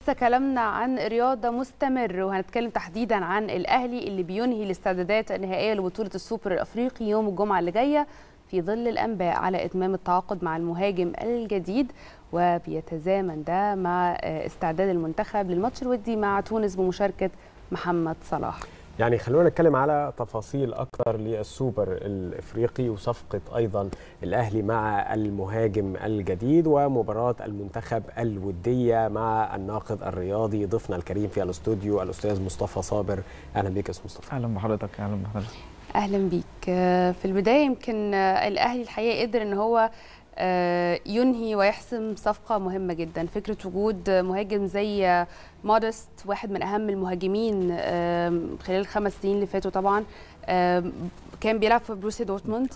لسه كلامنا عن رياضة مستمر وهنتكلم تحديدا عن الأهلي اللي بينهي الاستعدادات النهائية لبطولة السوبر الأفريقي يوم الجمعة اللي جاية في ظل الأنباء على إتمام التعاقد مع المهاجم الجديد وبيتزامن ده مع استعداد المنتخب للماتش الودي مع تونس بمشاركة محمد صلاح يعني خلونا نتكلم على تفاصيل اكثر للسوبر الافريقي وصفقه ايضا الاهلي مع المهاجم الجديد ومباراه المنتخب الوديه مع الناقد الرياضي ضيفنا الكريم في الاستوديو الاستاذ مصطفى صابر اهلا بك يا استاذ مصطفى اهلا بحضرتك اهلا بحضرتك اهلا بيك في البدايه يمكن الاهلي الحقيقه قدر ان هو ينهي ويحسم صفقة مهمة جدا فكرة وجود مهاجم زي مودست واحد من أهم المهاجمين خلال الخمس سنين اللي فاتوا طبعا كان بيلعب في بروسيا دورتموند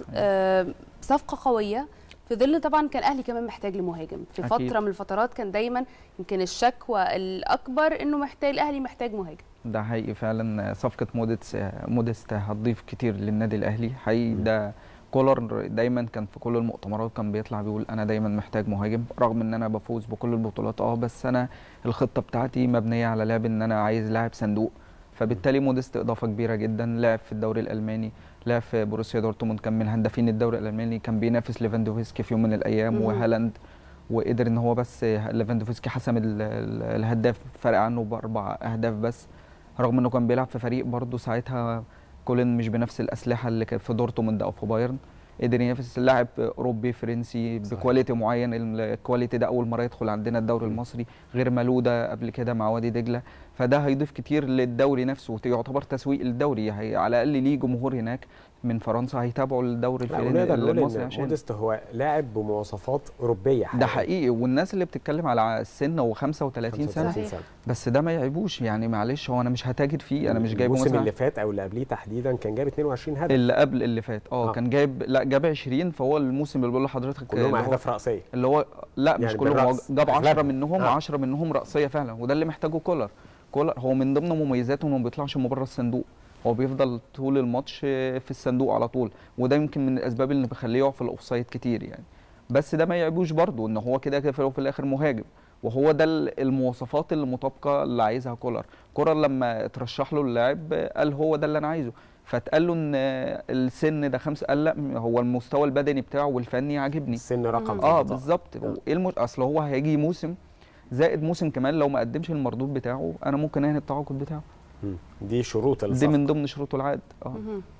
صفقة قوية في ظل طبعا كان الاهلي كمان محتاج لمهاجم في أكيد. فتره من الفترات كان دايما يمكن الشكوى الاكبر انه محتاج الاهلي محتاج مهاجم ده حقيقي فعلا صفقه مودست مودست هتضيف كتير للنادي الاهلي حقيقي ده كولر دايما كان في كل المؤتمرات كان بيطلع بيقول انا دايما محتاج مهاجم رغم ان انا بفوز بكل البطولات اه بس انا الخطه بتاعتي مبنيه على لعب ان انا عايز لاعب صندوق فبالتالي مودست اضافه كبيره جدا لعب في الدوري الالماني لعب في بروسيا دورتموند كان من هدافين الدوري الالماني كان بينافس ليفاندوفسكي في يوم من الايام وهالاند وقدر ان هو بس ليفاندوفسكي حسم الهداف فرق عنه باربع اهداف بس رغم انه كان بيلعب في فريق برضه ساعتها كولن مش بنفس الاسلحه اللي كانت في دورتموند او في بايرن قدر ينافس لاعب اوروبي فرنسي بكواليتي معين الكواليتي ده اول مره يدخل عندنا الدوري المصري غير ملوده قبل كده مع وادي دجله فده هيضيف كتير للدوري نفسه ويعتبر تسويق الدوري هي على الاقل ليه جمهور هناك من فرنسا هيتابعوا الدوري الفرنسي المصري عشان مودست هو لاعب بمواصفات اوروبيه حقيقي. ده حقيقي والناس اللي بتتكلم على السن و35 سنه سنه بس ده ما يعيبوش يعني معلش هو انا مش هتاجر فيه انا مش جايبه الموسم اللي فات او اللي قبليه تحديدا كان جايب 22 هدف اللي قبل اللي فات اه كان جايب لا جاب 20 فهو الموسم اللي بقول لحضرتك كلهم اهداف راسيه اللي هو لا مش يعني كلهم جاب 10 منهم 10 آه. منهم راسيه فعلا وده اللي محتاجه كولر كولر هو من ضمن مميزاته انه ما بيطلعش من بره الصندوق هو بيفضل طول الماتش في الصندوق على طول وده يمكن من الاسباب اللي بيخليه يقع في الاوفسايد كتير يعني بس ده ما يعيبوش برضه ان هو كده كده في الاخر مهاجم وهو ده المواصفات اللي مطابقه اللي عايزها كولر كولر لما اترشح له اللاعب قال هو ده اللي انا عايزه فاتقال له ان السن ده خمسه قال لا هو المستوى البدني بتاعه والفني عاجبني السن رقم اه بالظبط ايه الم... اصل هو هيجي موسم زائد موسم كمان لو ما قدمش المردود بتاعه انا ممكن انهي التعاقد بتاعه دي شروط الصفقة. دي من ضمن شروط العقد اه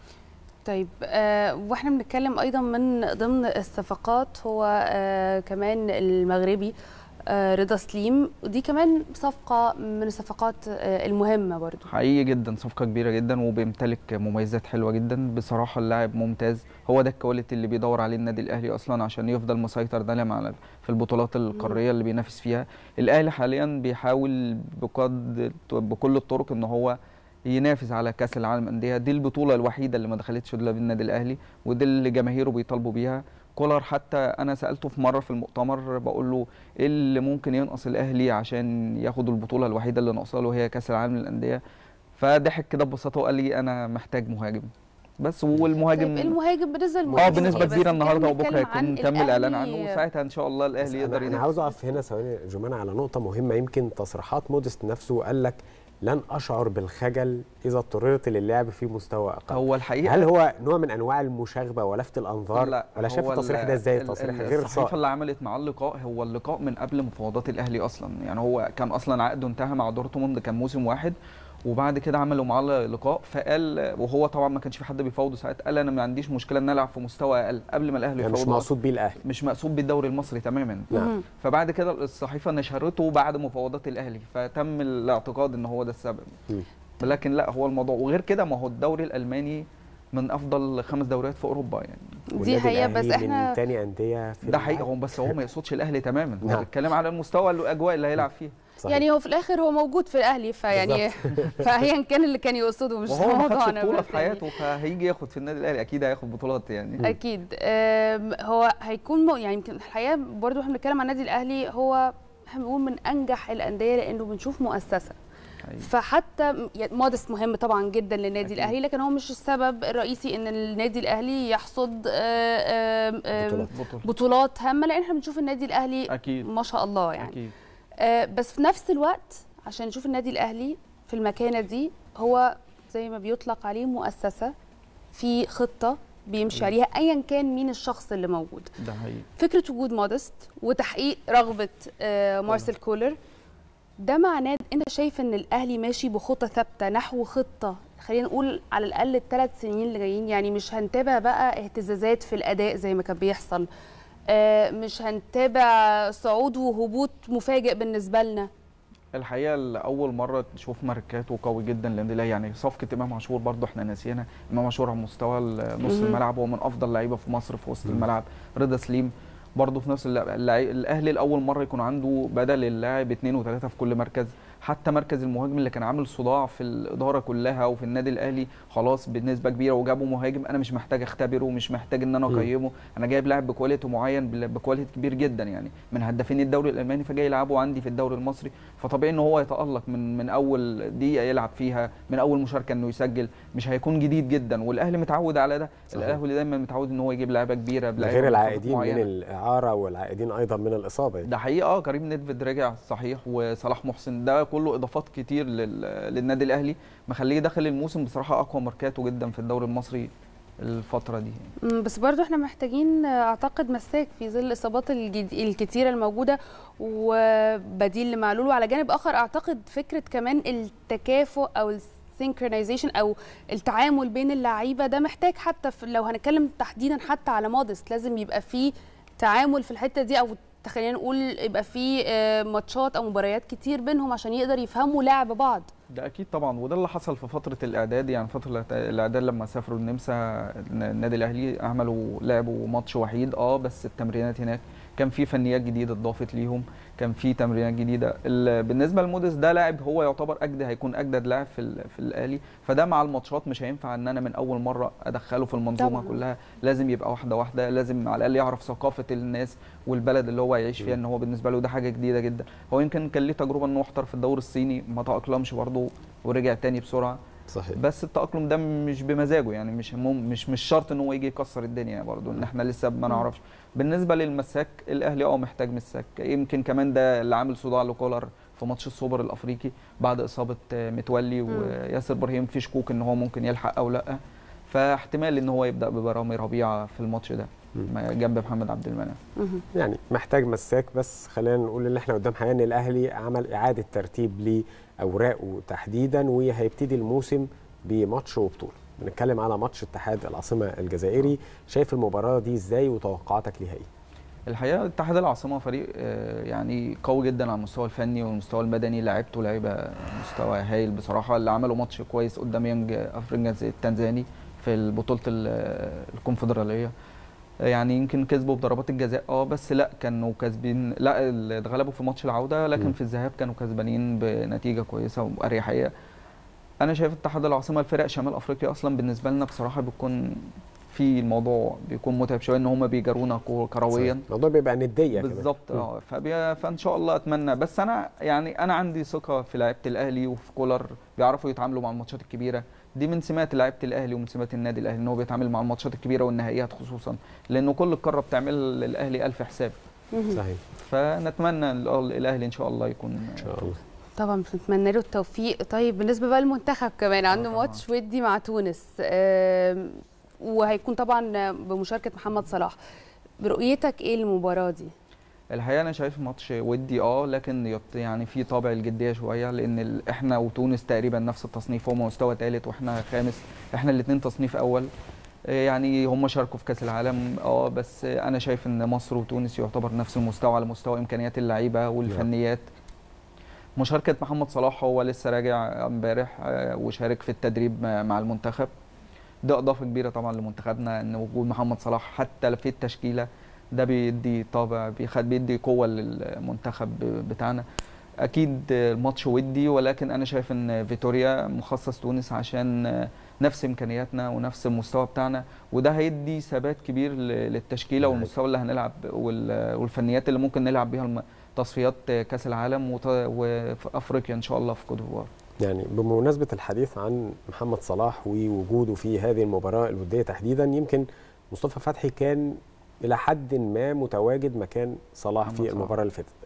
طيب آه واحنا بنتكلم ايضا من ضمن الصفقات هو آه كمان المغربي آه رضا سليم ودي كمان صفقه من الصفقات آه المهمه برضو حقيقي جدا صفقه كبيره جدا وبيمتلك مميزات حلوه جدا بصراحه اللاعب ممتاز هو ده الكواليتي اللي بيدور عليه النادي الاهلي اصلا عشان يفضل مسيطر دايما على في البطولات القاريه اللي بينافس فيها الاهلي حاليا بيحاول بقد بكل الطرق ان هو ينافس على كاس العالم انديه دي البطوله الوحيده اللي ما دخلتش الا بالنادي الاهلي ودي اللي جماهيره بيطالبوا بيها كولر حتى انا سالته في مره في المؤتمر بقول له ايه اللي ممكن ينقص الاهلي عشان ياخد البطوله الوحيده اللي ناقصه له هي كاس العالم للانديه فضحك كده ببساطه وقال لي انا محتاج مهاجم بس والمهاجم طيب المهاجم بالنسبه للمهاجم اه بنسبه كبيره النهارده وبكره هيكون تم الاعلان عنه وساعتها ان شاء الله الاهلي يقدر انا عاوز اقف هنا ثواني جمانه على نقطه مهمه يمكن تصريحات مودست نفسه قال لك لن اشعر بالخجل اذا اضطررت للعب في مستوى اقل هو الحقيقه هل هو نوع من انواع المشاغبه ولفت الانظار لا ولا شايف التصريح ده ازاي تصريح غير الصحيفه اللي عملت معاه اللقاء هو اللقاء من قبل مفاوضات الاهلي اصلا يعني هو كان اصلا عقده انتهى مع دورتموند كان موسم واحد وبعد كده عملوا معاه لقاء فقال وهو طبعا ما كانش في حد بيفاوضه ساعتها قال انا ما عنديش مشكله ان العب في مستوى اقل قبل ما الاهلي يعني مش مقصود بيه الاهلي مش مقصود بالدوري المصري تماما نعم. فبعد كده الصحيفه نشرته بعد مفاوضات الاهلي فتم الاعتقاد ان هو ده السبب م. لكن لا هو الموضوع وغير كده ما هو الدوري الالماني من افضل خمس دوريات في اوروبا يعني دي حقيقه بس احنا من تاني انديه في ده حقيقه هو بس هو ما يقصدش الاهلي تماما هو بيتكلم على المستوى الاجواء اللي هيلعب فيها صحيح. يعني هو في الاخر هو موجود في الاهلي فيعني فايا كان اللي كان يقصده مش وهو ما خدش بطوله في حياته فهيجي ياخد في النادي الاهلي اكيد هياخد بطولات يعني اكيد هو هيكون يعني يمكن الحقيقه برضو احنا بنتكلم عن النادي الاهلي هو احنا بنقول من انجح الانديه لانه بنشوف مؤسسه فحتى مودست مهم طبعا جدا للنادي أكيد. الاهلي لكن هو مش السبب الرئيسي ان النادي الاهلي يحصد آآ آآ بطولات. بطولات هامه لان احنا بنشوف النادي الاهلي أكيد. ما شاء الله يعني أكيد. آه، بس في نفس الوقت عشان نشوف النادي الاهلي في المكانه دي هو زي ما بيطلق عليه مؤسسه في خطه بيمشي عليها ايا كان مين الشخص اللي موجود ده حقيقي فكره وجود مودست وتحقيق رغبه آه، مارسيل كولر ده معناه انت شايف ان الاهلي ماشي بخطه ثابته نحو خطه خلينا نقول على الاقل الثلاث سنين اللي جايين يعني مش هنتابع بقى اهتزازات في الاداء زي ما كان بيحصل آه، مش هنتابع صعود وهبوط مفاجئ بالنسبه لنا الحقيقه لاول مره نشوف ماركاته قوي جدا لان لا يعني صفقه امام عاشور برضو احنا ناسيينها امام عاشور على مستوى نص مهم. الملعب هو من افضل لعيبه في مصر في وسط مم. الملعب رضا سليم برضه في نفس اللعب اللعي- الاهلي لاول مره يكون عنده بدل اللاعب اثنين وثلاثه في كل مركز حتى مركز المهاجم اللي كان عامل صداع في الاداره كلها وفي النادي الاهلي خلاص بنسبه كبيره وجابوا مهاجم انا مش محتاج اختبره ومش محتاج ان انا مم. اقيمه انا جايب لاعب بكواليتي معين بال- بكواليتي كبير جدا يعني من هدافين الدوري الالماني فجاي يلعبه عندي في الدوري المصري فطبيعي ان هو يتالق من من اول دقيقه يلعب فيها من اول مشاركه انه يسجل مش هيكون جديد جدا والاهلي متعود على ده صحيح. الاهلي دايما متعود ان هو يجيب لعيبه كبيره ده بلعيبة غير بمواصفات العائدين من معينة. الاعاره والعائدين ايضا من الاصابه ده حقيقه اه كريم نيدفيد رجع صحيح وصلاح محسن ده كله اضافات كتير لل... للنادي الاهلي مخليه داخل الموسم بصراحه اقوى ماركاته جدا في الدوري المصري الفتره دي مم، بس برضو احنا محتاجين آه، اعتقد مساك في ظل الاصابات الجد... الكتيره الموجوده وبديل لمعلول وعلى جانب اخر اعتقد فكره كمان التكافؤ او السينكرونايزيشن او التعامل بين اللعيبه ده محتاج حتى في لو هنتكلم تحديدا حتى على مودست لازم يبقى في تعامل في الحته دي او خلينا نقول يبقى في آه، ماتشات او مباريات كتير بينهم عشان يقدر يفهموا لعب بعض ده اكيد طبعا وده اللي حصل في فتره الاعداد يعني فتره الاعداد لما سافروا النمسا النادي الاهلي عملوا لعبوا ماتش وحيد اه بس التمرينات هناك كان في فنيات جديده اتضافت ليهم كان في تمرينات جديده ال- بالنسبه لموديس ده لاعب هو يعتبر اجدد هيكون اجدد لاعب في ال- في الاهلي فده مع الماتشات مش هينفع ان انا من اول مره ادخله في المنظومه طبعاً. كلها لازم يبقى واحده واحده لازم على الاقل يعرف ثقافه الناس والبلد اللي هو يعيش فيها ان هو بالنسبه له ده حاجه جديده جدا هو يمكن كان ليه تجربه انه احتر في الدوري الصيني ما تاقلمش برضه ورجع تاني بسرعه صحيح بس التاقلم ده مش بمزاجه يعني مش مم مش مش شرط ان هو يجي يكسر الدنيا برضه ان احنا لسه ما نعرفش بالنسبه للمساك الاهلي اه محتاج مساك يمكن كمان ده اللي عامل صداع لكولر في ماتش السوبر الافريقي بعد اصابه آه، متولي مم. وياسر ابراهيم في شكوك ان هو ممكن يلحق او لا فاحتمال ان هو يبدا ببرامي ربيعه في الماتش ده مم. ما- جنب محمد عبد المنعم مهم. يعني محتاج مساك بس خلينا نقول ان احنا قدام حقيقة ان الاهلي عمل اعاده ترتيب لاوراقه تحديدا وهيبتدي الموسم بماتش وبطوله بنتكلم على ماتش اتحاد العاصمه الجزائري شايف المباراه دي ازاي وتوقعاتك ليها ايه الحقيقه اتحاد العاصمه فريق آه، يعني قوي جدا على المستوى الفني والمستوى المدني لعيبته لعيبه مستوى هايل بصراحه اللي عملوا ماتش كويس قدام يانج افريقيا التنزاني في بطوله ال- الكونفدراليه يعني يمكن كسبوا بضربات الجزاء اه بس لا كانوا كاسبين لا ال- اتغلبوا في ماتش العوده لكن مم. في الذهاب كانوا كسبانين بنتيجه كويسه واريحيه انا شايف اتحاد العاصمه الفرق شمال افريقيا اصلا بالنسبه لنا بصراحه بتكون في الموضوع بيكون متعب شويه ان هم بيجارونا كو- كرويا صحيح. الموضوع بيبقى نديه كمان. بالظبط مم. اه فبي... فان شاء الله اتمنى بس انا يعني انا عندي ثقه في لعيبه الاهلي وفي كولر بيعرفوا يتعاملوا مع الماتشات الكبيره دي من سمات لعيبه الاهلي ومن سمات النادي الاهلي ان هو بيتعامل مع الماتشات الكبيره والنهائيات خصوصا لانه كل القاره بتعمل للاهلي الف حساب مهم. صحيح فنتمنى ال- الاهلي ان شاء الله يكون ان شاء الله طبعا بنتمنى له التوفيق طيب بالنسبه بقى للمنتخب كمان عنده طبعاً. ماتش ودي مع تونس آم، وهيكون طبعا بمشاركه محمد صلاح برؤيتك ايه المباراه دي الحقيقه انا شايف ماتش ودي اه لكن يط- يعني في طابع الجديه شويه لان ال- احنا وتونس تقريبا نفس التصنيف هم مستوى ثالث واحنا خامس احنا الاثنين تصنيف اول آه، يعني هم شاركوا في كاس العالم اه بس آه، انا شايف ان مصر وتونس يعتبر نفس المستوى على مستوى امكانيات اللعيبه والفنيات مشاركه محمد صلاح هو لسه راجع امبارح آه، وشارك في التدريب مع مع المنتخب ده اضافه كبيره طبعا لمنتخبنا ان وجود محمد صلاح حتى في التشكيله ده بيدي طابع بيخد بيدي قوه للمنتخب بتاعنا اكيد الماتش ودي ولكن انا شايف ان فيتوريا مخصص تونس عشان نفس امكانياتنا ونفس المستوى بتاعنا وده هيدي ثبات كبير ل- للتشكيله نعم. والمستوى اللي هنلعب وال- والفنيات اللي ممكن نلعب بيها الم- تصفيات كاس العالم وط- وفي افريقيا ان شاء الله في كوت ديفوار يعني بمناسبة الحديث عن محمد صلاح ووجوده في هذه المباراة الودية تحديدا يمكن مصطفى فتحي كان إلى حد ما متواجد مكان صلاح محمد في صلاح. المباراة اللي فاتت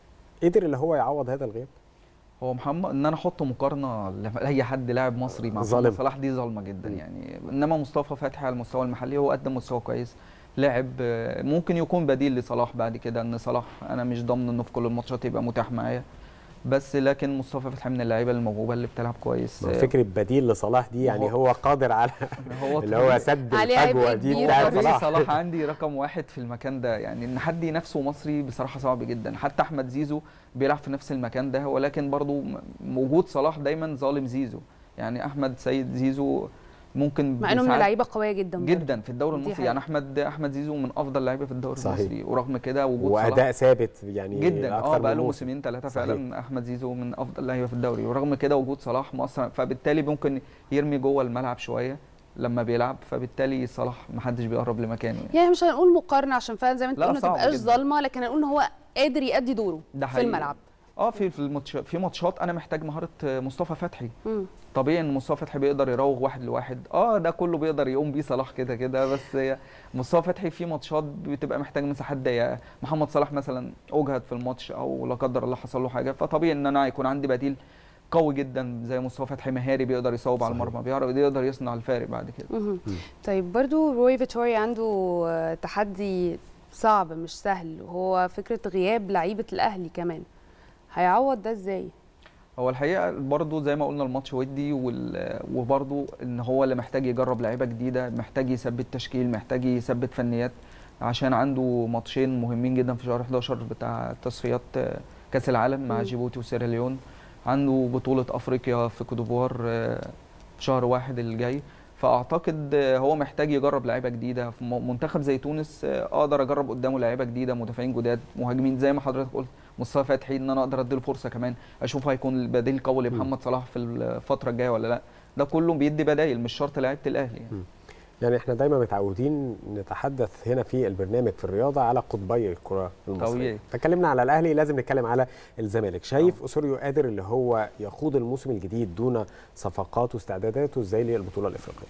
قدر اللي هو يعوض هذا الغياب هو محمد ان انا احط مقارنه لاي حد لاعب مصري مع ظالم. محمد صلاح دي ظالمه جدا م. يعني انما مصطفى فتحي على المستوى المحلي هو قدم مستوى كويس لاعب آه، ممكن يكون بديل لصلاح بعد كده ان صلاح انا مش ضامن انه في كل الماتشات يبقى متاح معايا بس لكن مصطفى فتحي من اللعيبه الموهوبه اللي بتلعب كويس آه، فكره بديل لصلاح دي يعني هو- هو قادر على هو اللي هو سد عليه عبء الفجوه دي كبير بتاعت طبعاً. طبيعي صلاح صلاح عندي رقم واحد في المكان ده يعني ان حد ينافسه مصري بصراحه صعب جدا حتى احمد زيزو بيلعب في نفس المكان ده ولكن برضو م- وجود صلاح دايما ظالم زيزو يعني احمد سيد زيزو ممكن مع انه من بساعات- لعيبه قويه جدا برضه. جدا في الدوري دي المصري حقيقة. يعني احمد احمد زيزو من افضل اللعيبه في الدوري صحيح. المصري ورغم كده وجود صلاح واداء ثابت يعني جدا أكتر اه من بقى له موسم. موسمين ثلاثه صحيح. فعلا احمد زيزو من افضل اللعيبه في الدوري ورغم كده وجود صلاح مؤثر فبالتالي ممكن يرمي جوه الملعب شويه لما بيلعب فبالتالي صلاح ما حدش بيقرب لمكانه يعني. يعني مش هنقول مقارنه عشان فعلا زي ما انت لا، قلت ما صعب تبقاش جدا. ظالمه لكن هنقول ان هو قادر يأدي دوره ده في حقيقي. الملعب اه في في الماتش في ماتشات انا محتاج مهاره مصطفى فتحي مم. طبيعي ان مصطفى فتحي بيقدر يراوغ واحد لواحد اه ده كله بيقدر يقوم بيه صلاح كده كده بس هي مصطفى فتحي في ماتشات بتبقى محتاج مساحات ضيقه محمد صلاح مثلا اجهد في الماتش او لا قدر الله حصل له حاجه فطبيعي ان انا يكون عندي بديل قوي جدا زي مصطفى فتحي مهاري بيقدر يصوب على صحيح. المرمى بيعرف يقدر يصنع الفارق بعد كده مهم. طيب برضو روي فيتوريا عنده آه، تحدي صعب مش سهل وهو فكره غياب لعيبه الاهلي كمان هيعوض ده ازاي هو الحقيقه برضه زي ما قلنا الماتش ودي وال... وبرضه ان هو اللي محتاج يجرب لعيبه جديده محتاج يثبت تشكيل محتاج يثبت فنيات عشان عنده ماتشين مهمين جدا في شهر 11 بتاع تصفيات آه، كاس العالم مع مم. جيبوتي وسيراليون عنده بطوله افريقيا في كودوفوار آه، في شهر واحد الجاي فاعتقد آه، هو محتاج يجرب لعيبه جديده في م- منتخب زي تونس آه، اقدر اجرب قدامه لعيبه جديده مدافعين جداد مهاجمين زي ما حضرتك قلت مصطفى فتحي ان انا اقدر اديله فرصه كمان اشوف هيكون البديل قوي لمحمد صلاح في الفتره الجايه ولا لا ده كله بيدي بدايل مش شرط لعيبه الاهلي يعني. يعني احنا دايما متعودين نتحدث هنا في البرنامج في الرياضه على قطبي الكره المصريه طبيعي. فاتكلمنا على الاهلي لازم نتكلم على الزمالك شايف اسوريو قادر اللي هو يخوض الموسم الجديد دون صفقات واستعداداته ازاي للبطوله الافريقيه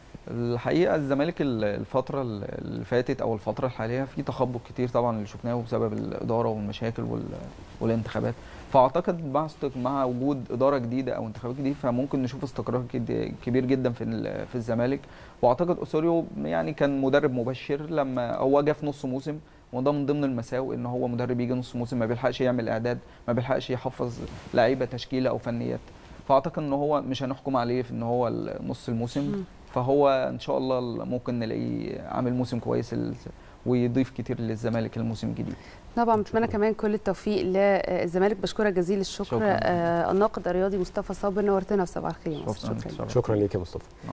الحقيقه الزمالك ال- الفتره ال- اللي فاتت او الفتره الحاليه في تخبط كتير طبعا اللي شفناه بسبب الاداره والمشاكل وال- والانتخابات فاعتقد مع است- مع وجود اداره جديده او انتخابات جديده فممكن نشوف استقرار كد- كبير جدا في ال- في الزمالك واعتقد اسوريو يعني كان مدرب مبشر لما هو جه في نص موسم وده من ضمن المساوئ ان هو مدرب يجي نص موسم ما بيلحقش يعمل اعداد ما بيلحقش يحفظ لعيبه تشكيله او فنيات فاعتقد ان هو مش هنحكم عليه في ان هو ال- نص الموسم مم. فهو ان شاء الله ممكن نلاقيه عامل موسم كويس ال- ويضيف كتير للزمالك الموسم الجديد طبعا بتمنى كمان كل التوفيق للزمالك بشكرك جزيل الشكر شكراً. آه، الناقد الرياضي مصطفى صابر نورتنا في صباح الخير يا مصر. شكراً. شكرا شكراً. شكرا ليك يا مصطفى